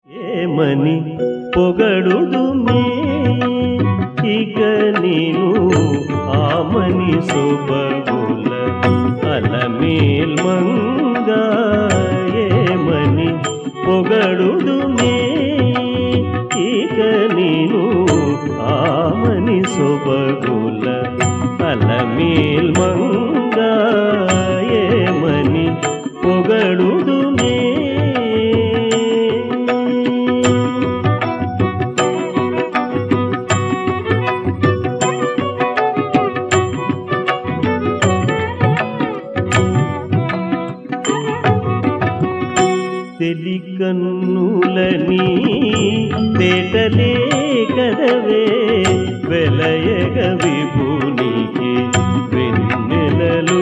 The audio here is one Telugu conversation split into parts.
ఏమని పొగడుదుమే ఇక నేను ఆమని సొబగుల అలమేల్ మంగ ఏమని పొగడుదుమే ఇక నేను ఆమని సొబగుల అలమేల్ మంగ ఏమని పొగడుదుమే తెలికన్నులని తేటలే కదవే వెలయగ విభునికి వెన్నెలలు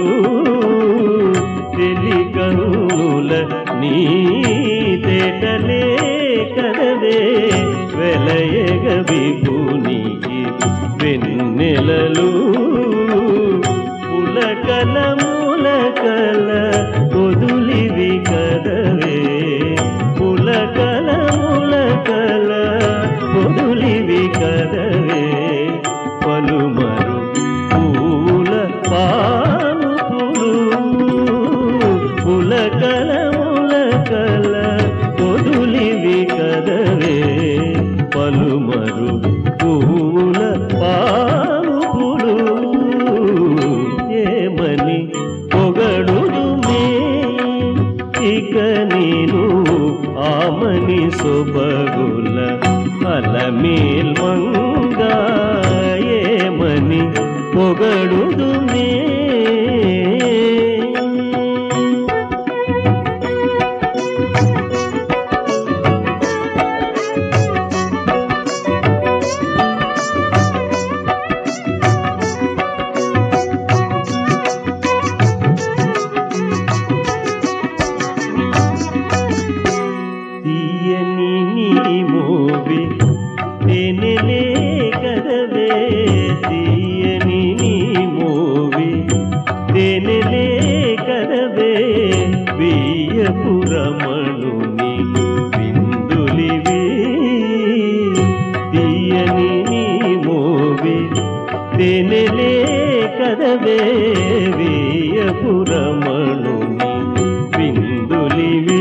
తెలికన్నుల నీ తేటలే కదవే వెలయగ విభునికి వెన్నెలలు పులకల ములకల కొదులివి కదవే పులకల ములకల కొదులివి కదవే పలుమరు పూల పానుపులు పులకల ములకల కొదులివి కదవే పలుమరు పూల పానుపులు ఏమని పొగడుదుమే ఇక నేను ఆమని సొబగుల అలమేల్ మంగ ఏమని పొగడుదుమే తీయని నీ మోవి తేనెలే కదవే తీయని నీ మోవి తేనెలే కదవే బియ్యపురమణుని బిందులివి తీయని నీ మోవి తేనెలే కదవే బియ్యపురమణుని బిందులివి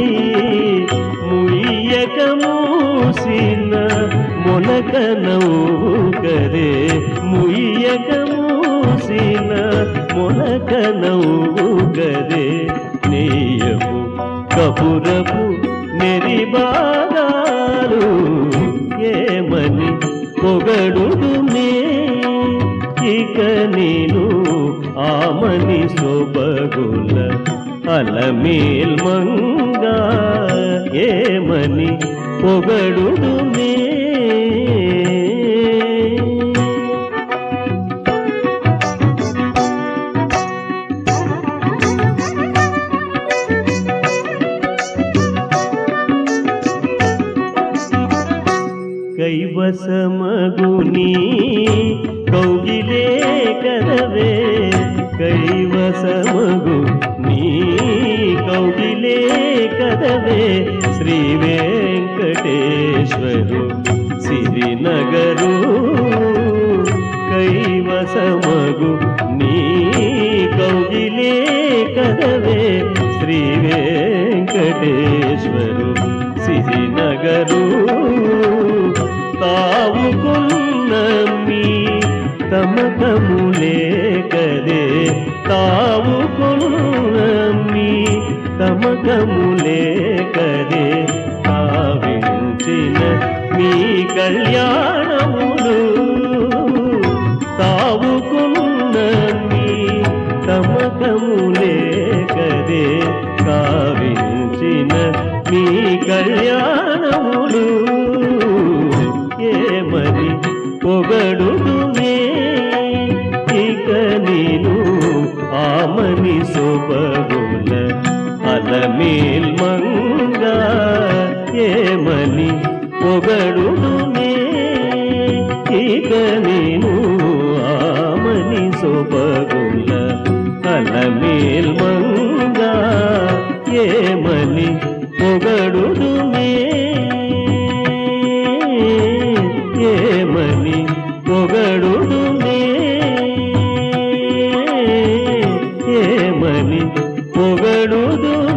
ముయ్యక మూసిన మొలక నవ్వు కదే ముయ్యక మూసిన మొలక నవ్వు కదే నెయ్యపు కపురపు నెరిబాగాలు ఏమని పొగడుదునే ఇక నేను ఆమని సొబగుల అలమేల్ మంగ ఏమని పొగడుదునే కైవసమగుని కౌగిలే కదవే కైవసమగు నీ కౌగిలే కదవే శ్రీ వెంకటేశ్వరు సిరినగరు కైవసమగు నీ కౌగిలే కదవే శ్రీ వెంకటేశ్వరు సిరినగరు తావుకున్నమ్మి తమకములే కదే తావుకున్నమ్మి తమకములే కదే కావించిన మీ కళ్యాణములు తావుకున్నమ్మి తమకములే కదే కావించిన మీ కళ్యాణములు ఏమని పొగడుదుమే ఇక నేను ఆమని సొబగుల అలమేల్ మంగ ఏమని పొగడుదుమే ఇక నేను ఆమని సొబగుల అలమేల్ మంగ ఏమని పొగడుదుమే పొగడుదునే